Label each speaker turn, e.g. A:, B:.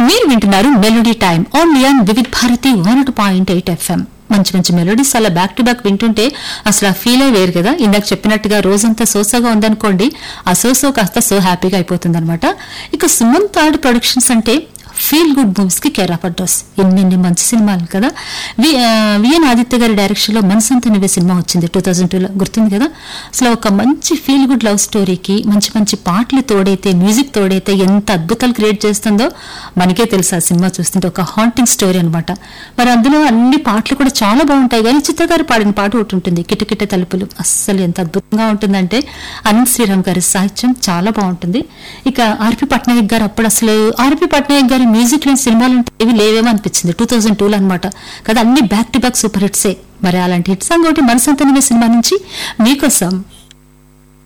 A: మీరు వింటున్నారు melody time only on Vividh Bharati one point eight FM మంచి మంచి మెలోడీస్ అలా బ్యాక్ టు బ్యాక్ వింటుంటే అసలు ఆ ఫీల్ వేరు కదా ఇందాక చెప్పినట్టుగా రోజంతా సోసాగా ఉందనుకోండి ఆ సోసో కాస్త సో హ్యాపీగా అయిపోతుంది అనమాట ఇక సుమన్ థర్డ్ ప్రొడక్షన్స్ అంటే ఫీల్ గుడ్ మూవీస్ కి కేర్ ఆఫ్ అడ్రస్ ఎన్నెన్ని మంచి సినిమాలు కదా వి- ఆ, విఎన్ ఆదిత్య గారి డైరెక్షన్ లో మనసంత నివే సినిమా వచ్చింది టూ థౌజండ్ టూలో గుర్తుంది కదా అసలు ఒక మంచి ఫీల్ గుడ్ లవ్ స్టోరీకి మంచి మంచి పాటలు తోడైతే మ్యూజిక్ తోడైతే ఎంత అద్భుతాలు క్రియేట్ చేస్తుందో మనకే తెలుసు ఆ సినిమా చూస్తుంటే ఒక హాంటింగ్ స్టోరీ అన్నమాట మరి అందులో అన్ని పాటలు కూడా చాలా బాగుంటాయి కానీ చిత్త గారు పాడిన పాట ఒకటి ఉంటుంది కిటకిట తలుపులు అస్సలు ఎంత అద్భుతంగా ఉంటుందంటే అనంత్ శ్రీరామ్ గారి సాహిత్యం చాలా బాగుంటుంది ఇక ఆర్పి పట్నాయక్ గారు అప్పుడు అసలు ఆర్పి పట్నాయక్ గారి మ్యూజిక్ లేని సినిమాలు అంటే ఏవి లేవేమో అనిపించింది టూ థౌజండ్ టూలో అనమాట కదా అన్ని బ్యాక్ టు బ్యాక్ సూపర్ హిట్సే మరి అలాంటి హిట్ సాంగ్ ఒకటి మనసంతనమే సినిమా నుంచి మీకోసం